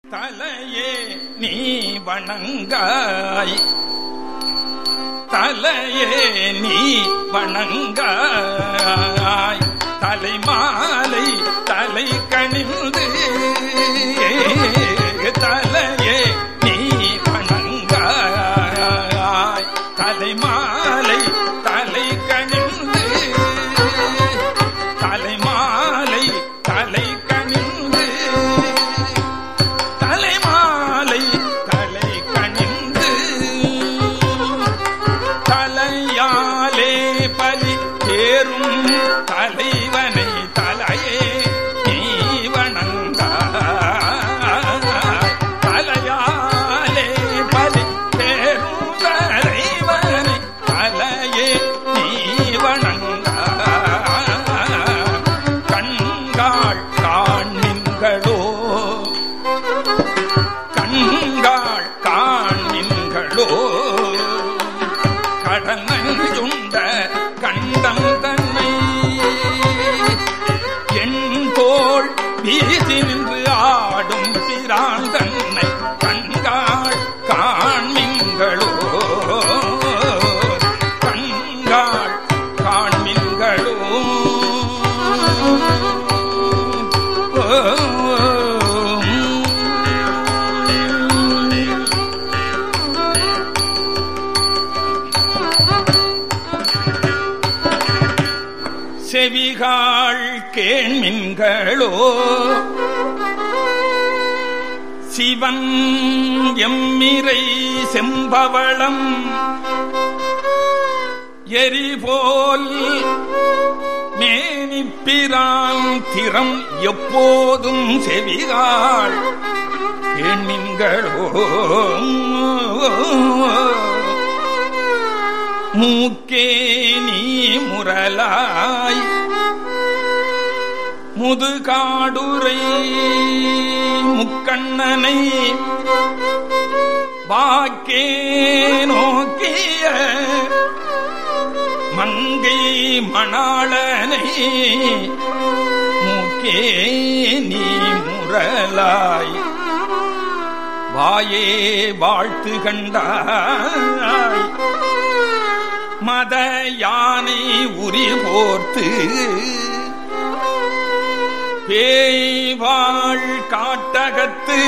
தலையே நீ வணங்காய் தலையே நீ வணங்காய் தலைமாலை தலை கணிந்து தலையே நீ வணங்காய் தலைமாலை தலை கணிந்து தலைமாலை தலை கணிந்து தலைமாலை தலை கணிந்து தலையாலே பலி தேரும் தலைவனை தலையே நீ வணங்காய். தலையாலே பலி தேரும் தலைவனை தலையே நீ வணங்காய். கண்காள் காண்மின்களோ கண்காள் காண்மின்களோ கடனுண்ட கண்டம் தன்னை என் தோள் வீசி நின்று ஆடும் பிரான் தன்னை கண்காள் காண்மின்களோ கண்காள் காண்மின்களோ செவிகாள் கேண்மின்களோ சிவன் எம்மிரை செம்பவளம் எரிபோல் மேனிப்பிரான் திறம் எப்போதும் செவிகாள் கேண்மின்களோ மூக்கே நீ முரலாய் முதுகாடுரை முக்கண்ணனை வாக்கே நோக்கிய மங்கை மணாளனை மூக்கே நீ முரலாய் வாயே வாழ்த்து கண்டாய் மத யானை உரி போர்த்து பேய்வாள் காட்டகத்து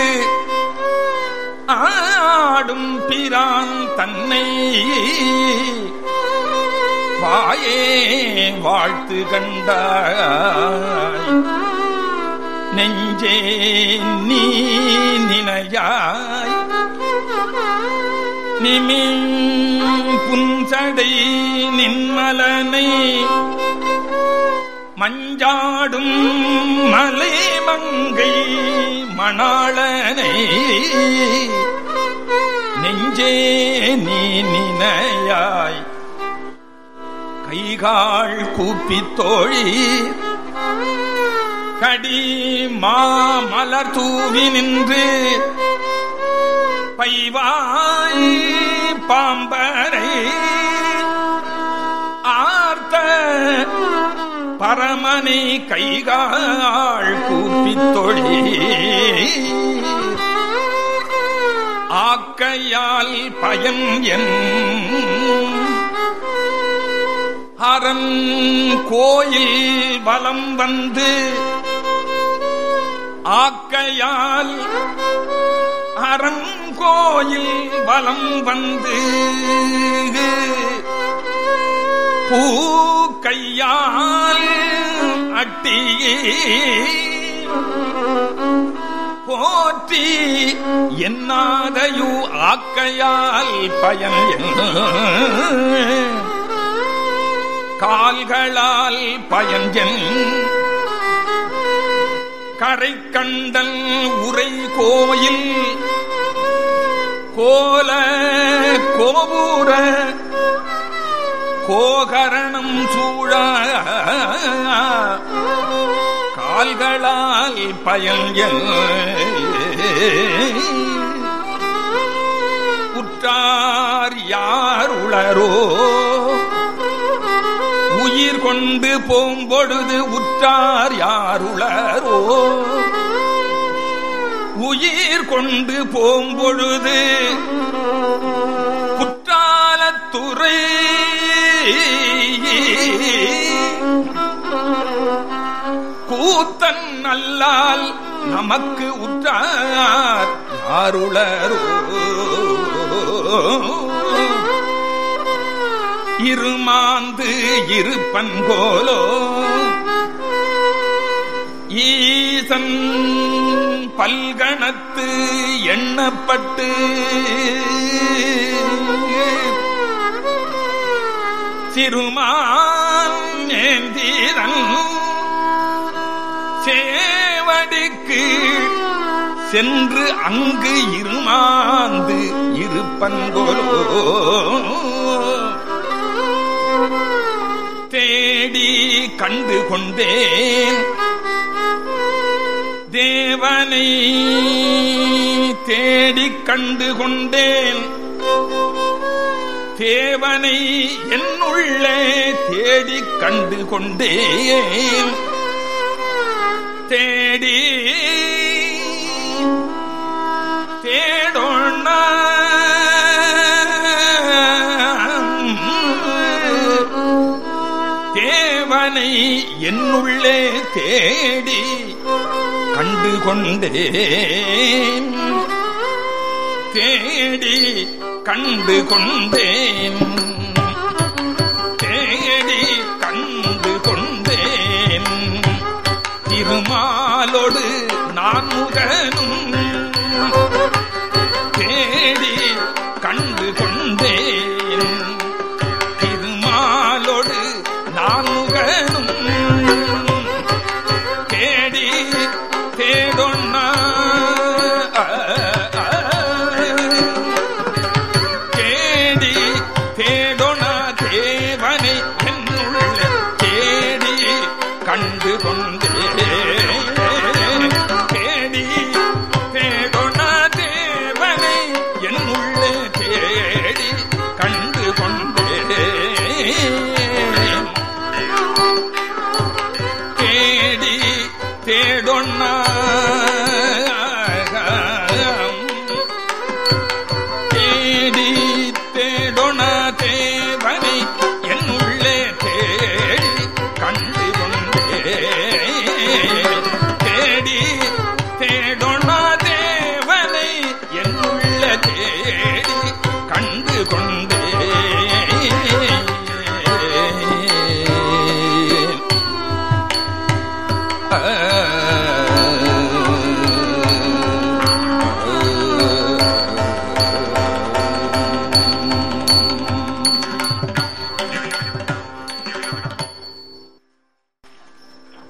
ஆடும் பிரான் தன்னை வாயே வாழ்த்து கண்டாய் நெஞ்சே நீ நினையாய் நிமின் புன்சடை நின்மலனை மஞ்சாடும் மலை மங்கை மணாளனை நெஞ்சே நீ நினையாய் கைகால் கூப்பித் தோழி கடி மாமலர் தூவி நின்று பைவாய் பாம்பரை ஆர்த்த பரமனை கைகால் கூப்பித் தொழி ஆக்கையால் பயன் என் அரண் கோயில் வலம் வந்து ஆக்கையால் அறங்கோயில் வலம் வந்து பூக்கையால் அட்டியே போற்றி என்னாதையு ஆக்கையால் பயன் கால்களால் பயஞ்சன் கரை கண்டல் உரை கோயில் கோல கோபுர கோகரணம் சூழ கால்களால் பயன் உற்றார் யார் உளரோ உயிர் கொண்டு போம்பொழுது உற்றார் யாருளரோ உயிர் கொண்டு போம்பொழுது குற்றாலத்துறை கூத்தன் அல்லால் நமக்கு உற்றார் யாருளரோ இருமாந்து இருப்பன் போலோ ஈசன் பல்கணத்து எண்ணப்பட்டு சிறுமான் ஏந்தீரன் சேவடிக்கு சென்று அங்கு இருமாந்து இருப்பன்கோலோ தேடி கண்டு கொண்டேன் தேவனை தேடிக் கண்டு கொண்டேன் தேவனை என்னுள்ளே தேடிக் கண்டு கொண்டேன் தேடி தேடோண்ண தேவனை என்னுள்ளே தேடி கண்டு கொண்டேன் தேடி கண்டு கொண்டேன் தேடி கண்டு கொண்டேன் திருமாலோடு நான் முகனும்